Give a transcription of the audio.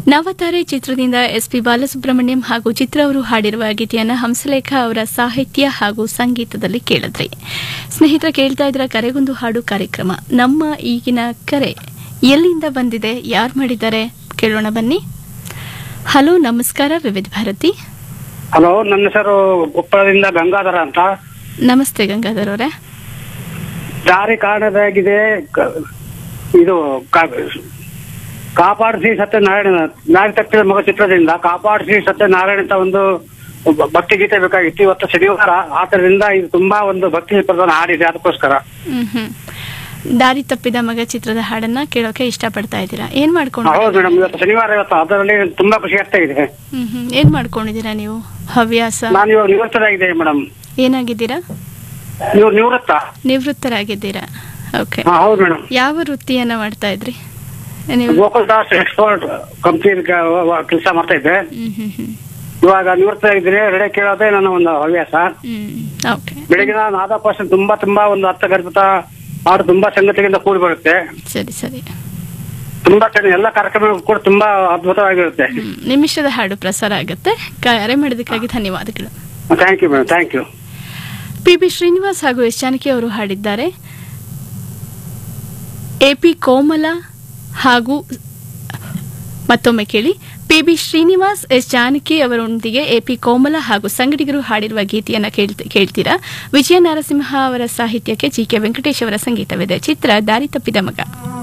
ನವತಾರೆ ಚಿತ್ರದಿಂದ S P Balasubrahmanyam ಹಾಗೂ ಚಿತ್ರ ಅವರು ಹಾಡಿರುವ ಗೀತೆಯನ್ನು ಹಂಸಲೇಖ ಅವರ ಸಾಹಿತ್ಯ ಹಾಗೂ ಸಂಗೀತದಲ್ಲಿ ಕೇಳಿದ್ರಿ ಸ್ನೇಹಿತರ ಕೇಳ್ತಾ ಇದ್ರ ಕರೆಗೊಂದು ಹಾಡು ಕಾರ್ಯಕ್ರಮ ನಮ್ಮ ಈಗಿನ ಕರೆ ಎಲ್ಲಿಂದ ಬಂದಿದೆ ಯಾರು ಮಾಡಿದ್ದಾರೆ ಕೇಳೋಣ ಬನ್ನಿ ಹಲೋ ನಮಸ್ಕಾರ ವಿವಿಧ ಭಾರತಿ ಹಲೋ ನನ್ನ ಹೆಸರು ಕೊಪ್ಪಳದಿಂದ ಗಂಗಾಧರ ಅಂತ ನಮಸ್ತೆ ಗಂಗಾಧರ್ ಅವರೇ ದಾರಿ ಕಾಣದಾಗಿದೆ ಕ- ಇದು ಕಾ- ಕಾಪಾಡಿಸಿ ಸತ್ಯನಾರಾಯಣ ದಾರಿ ತಪ್ಪಿದ ಮಗ ಚಿತ್ರದಿಂದ ಕಾಪಾಡಿಸಿ ಸತ್ಯನಾರಾಯಣ ಅಂತ ಒಂದು ಬ- ಭಕ್ತಿ ಗೀತೆ ಬೇಕಾಗಿತ್ತು ಇವತ್ತು ಶನಿವಾರ ಆದ್ದರಿಂದ ಇದು ತುಂಬಾ ಒಂದು ಭಕ್ತಿ ಪ್ರಧಾನ ಹಾಡಿದೆ ಅದಕ್ಕೋಸ್ಕರ ಹ್ಮ್ ಹ್ಮ್ ದಾರಿ ತಪ್ಪಿದ ಮಗ ಚಿತ್ರದ ಹಾಡನ್ನ ಕೇಳೋಕೆ ಇಷ್ಟಪಡ್ತಾ ಇದ್ದೀರಾ ಏನ್ ಮಾಡ್ಕೊಂಡು ಹೌದು ಮೇಡಮ್ ಇವತ್ತು ಶನಿವಾರ ಇವತ್ತು ಅದರಲ್ಲಿ ತುಂಬಾ ಖುಷಿ ಆಗ್ತಾ ಇದೆ ಹ್ಮ್ ಹ್ಮ್ ಏನ್ ಮಾಡ್ಕೊಂಡಿದ್ದೀರಾ ನೀವು ಹವ್ಯಾಸ ನಾನು ಇವಾಗ ನಿವೃತ್ತರಾಗಿದೆ ಮೇಡಮ್ ಏನಾಗಿದ್ದೀರಾ ನೀವು ನಿವೃತ್ತ ನಿವೃತ್ತರಾಗಿದ್ದೀರಾ ಓಕೆ ಹಾ ಹೌದು ಮೇಡಮ್ ಯಾವ ವೃತ್ತಿಯನ್ನ ಮಾಡ್ತಾ ಇದ್ರಿ ನೀವು ಗೋಕುಲ್ ದಾಸ್ ಎಕ್ಸ್ಪೋರ್ಟ್ ಕಂಪ್ನಿ ಕೆಲಸ ಮಾಡ್ತಾ ಇದ್ದೆ ಹ್ಮ್ ಹ್ಮ್ ಹ್ಮ್ ಇವಾಗ ನಿವೃತ್ತರಾಗಿದ್ದೀನಿ ರೆಡೆ ಕೇಳೋದೇ ನನ್ನ ಒಂದು ಹವ್ಯಾಸ ಹ್ಮ್ ಓಕೆ ಬೆಳಗಿನ ನಾದ ಪರ್ಸನ್ ತುಂಬಾ ತುಂಬಾ ಒಂದು ಅರ್ಥಗರ್ಭಿತ ಹಾಡು ತುಂಬಾ ಸಂಗತಿಗಳಿಂದ ಕೂಡಿ ಬರುತ್ತೆ ಸರಿ ಸರಿ ತುಂಬಾ ಚೆನ್ನಾಗಿ ಎಲ್ಲ ಕಾರ್ಯಕ್ರಮಗಳು ಕೂಡ ತುಂಬಾ ಅದ್ಭುತವಾಗಿರುತ್ತೆ ಹ್ಮ್ ನಿಮಿಷದ ಹಾಡು ಪ್ರಸಾರ ಆಗುತ್ತೆ ಕರೆ ಮಾಡಿದ್ದಕ್ಕಾಗಿ ಧನ್ಯವಾದಗಳು thank you madam thank you P B Srinivas ಹಾಗೂ ಎಸ್ ಜಾನಕಿ ಅವರು ಹಾಡಿದ್ದಾರೆ ಎಪಿ ಕೋಮಲ ಹಾಗೂ ಮತ್ತೊಮ್ಮೆ ಕೇಳಿ P B Srinivas S Janaki ಅವರೊಂದಿಗೆ ಎಪಿ ಕೋಮಲ ಹಾಗೂ ಸಂಗಡಿಗರು ಹಾಡಿರುವ ಗೀತೆಯನ್ನ ಕೇಳ್ತ- ಕೇಳ್ತೀರಾ ವಿಜಯ ನರಸಿಂಹ ಅವರ ಸಾಹಿತ್ಯಕ್ಕೆ ಜಿ ಕೆ ವೆಂಕಟೇಶ್ ಅವರ ಸಂಗೀತವಿದೆ ಚಿತ್ರ ದಾರಿ ತಪ್ಪಿದ ಮಗ